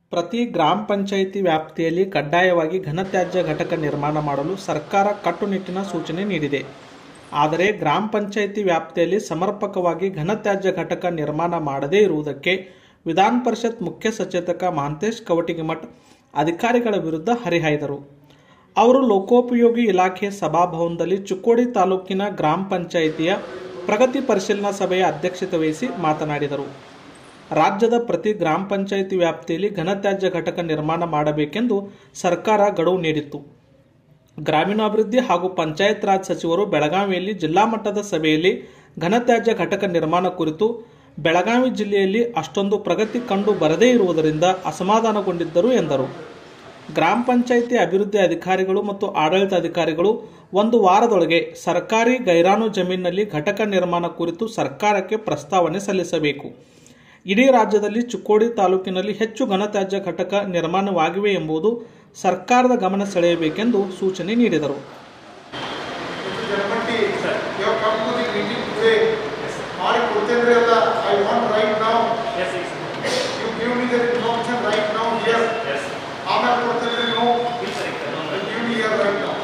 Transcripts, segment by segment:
ಪ್ರತಿ ಗ್ರಾಮ ಪಂಚಾಯಿತಿ ವ್ಯಾಪ್ತಿಯಲ್ಲಿ ಕಡ್ಡಾಯವಾಗಿ ಘನತ್ಯಾಜ್ಯ ಘಟಕ ನಿರ್ಮಾಣ ಮಾಡಲು ಸರ್ಕಾರ ಕಟ್ಟುನಿಟ್ಟಿನ ಸೂಚನೆ ನೀಡಿದೆ ಆದರೆ ಗ್ರಾಮ ಪಂಚಾಯಿತಿ ವ್ಯಾಪ್ತಿಯಲ್ಲಿ ಸಮರ್ಪಕವಾಗಿ ಘನತ್ಯಾಜ್ಯ ಘಟಕ ನಿರ್ಮಾಣ ಮಾಡದೇ ಇರುವುದಕ್ಕೆ ವಿಧಾನ ಪರಿಷತ್ ಮುಖ್ಯ ಸಚೇತಕ ಮಹಾಂತೇಶ್ ಕವಟಿಗಿಮಠ್ ಅಧಿಕಾರಿಗಳ ವಿರುದ್ಧ ಹರಿಹಾಯ್ದರು ಅವರು ಲೋಕೋಪಯೋಗಿ ಇಲಾಖೆ ಸಭಾಭವನದಲ್ಲಿ ಚಿಕ್ಕೋಡಿ ತಾಲೂಕಿನ ಗ್ರಾಮ ಪಂಚಾಯಿತಿಯ ಪ್ರಗತಿ ಪರಿಶೀಲನಾ ಸಭೆಯ ಅಧ್ಯಕ್ಷತೆ ವಹಿಸಿ ಮಾತನಾಡಿದರು ರಾಜ್ಯದ ಪ್ರತಿ ಗ್ರಾಮ ಪಂಚಾಯಿತಿ ವ್ಯಾಪ್ತಿಯಲ್ಲಿ ಘನತ್ಯಾಜ್ಯ ಘಟಕ ನಿರ್ಮಾಣ ಮಾಡಬೇಕೆಂದು ಸರ್ಕಾರ ಗಡುವು ನೀಡಿತ್ತು ಗ್ರಾಮೀಣಾಭಿವೃದ್ಧಿ ಹಾಗೂ ಪಂಚಾಯತ್ ರಾಜ್ ಸಚಿವರು ಬೆಳಗಾವಿಯಲ್ಲಿ ಜಿಲ್ಲಾ ಮಟ್ಟದ ಸಭೆಯಲ್ಲಿ ಘನತ್ಯಾಜ್ಯ ಘಟಕ ನಿರ್ಮಾಣ ಕುರಿತು ಬೆಳಗಾವಿ ಜಿಲ್ಲೆಯಲ್ಲಿ ಅಷ್ಟೊಂದು ಪ್ರಗತಿ ಕಂಡು ಬರದೇ ಇರುವುದರಿಂದ ಅಸಮಾಧಾನಗೊಂಡಿದ್ದರು ಎಂದರು ಗ್ರಾಮ ಪಂಚಾಯಿತಿ ಅಭಿವೃದ್ಧಿ ಅಧಿಕಾರಿಗಳು ಮತ್ತು ಆಡಳಿತ ಅಧಿಕಾರಿಗಳು ಒಂದು ವಾರದೊಳಗೆ ಸರ್ಕಾರಿ ಗೈರಾನು ಜಮೀನಿನಲ್ಲಿ ಘಟಕ ನಿರ್ಮಾಣ ಕುರಿತು ಸರ್ಕಾರಕ್ಕೆ ಪ್ರಸ್ತಾವನೆ ಸಲ್ಲಿಸಬೇಕು ಇಡೀ ರಾಜ್ಯದಲ್ಲಿ ಚಿಕ್ಕೋಡಿ ತಾಲೂಕಿನಲ್ಲಿ ಹೆಚ್ಚು ಘನತ್ಯಾಜ್ಯ ಘಟಕ ನಿರ್ಮಾಣವಾಗಿವೆ ಎಂಬುದು ಸರ್ಕಾರದ ಗಮನ ಸೆಳೆಯಬೇಕೆಂದು ಸೂಚನೆ ನೀಡಿದರು Germany, you have come to the meeting today. ಮಾಡಿ ಕೊಡ್ತೇನ್ರಿ ಅಲ್ಲ ಐ ವಾಂಟ್ ರೈಟ್ ನಾವು Yes, yes, you give me the information right ನಾವು ಹಿಯರ್ yes. ಆಮೇಲೆ ಕೊಡ್ತೇನ್ರಿ ನಾವು Yes, sir, sir. No, no. Give me here right ನಾವು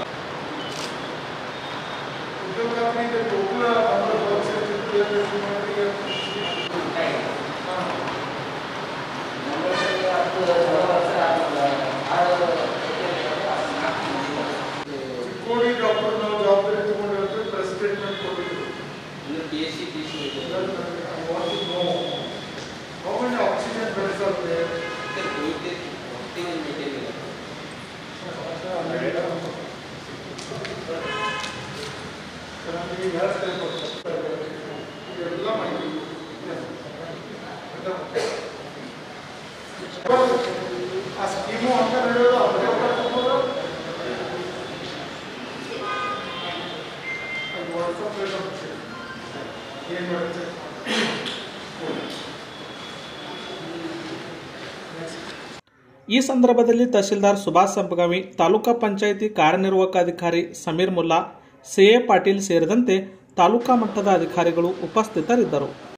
ಉದ್ಯೋಗ ಖಾತ್ರಿಯಿಂದ total number of Chikkodi doctor ನಾವು ಜವಾಬ್ದಾರಿ ತಗೊಂಡಿರ್ತೀವಿ ಪ್ರೆಸ್ ಸ್ಟೇಟ್ಮೆಂಟ್ ಕೊಟ್ಟಿದ್ದೀವಿ I want to know how many oxygen beds are there? ನಮಗೆ ವ್ಯವಸ್ಥೆ ಕೊಡ್ತಾರೆ. ಇದೆಲ್ಲ ಮಾಹಿತಿ ಆ ಸ್ಕೀಮು ಅಂತ ನಡೆಯೋದು ಅವರೇ ತಗೊಂಡು ಅದು ವಾಟ್ಸಪ್ ಏನು ಮಾಡುತ್ತೆ ಈ ಸಂದರ್ಭದಲ್ಲಿ ತಹಶೀಲ್ದಾರ್ ಸುಭಾಷ್ ಸಂಪಗಾಮಿ ತಾಲೂಕಾ ಪಂಚಾಯಿತಿ ಕಾರ್ಯನಿರ್ವಾಹಕ ಅಧಿಕಾರಿ ಸಮೀರ್ ಮುಲ್ಲಾ ಸಿಎ ಪಾಟೀಲ್ ಸೇರಿದಂತೆ ತಾಲೂಕಾ ಮಟ್ಟದ ಅಧಿಕಾರಿಗಳು ಉಪಸ್ಥಿತರಿದ್ದರು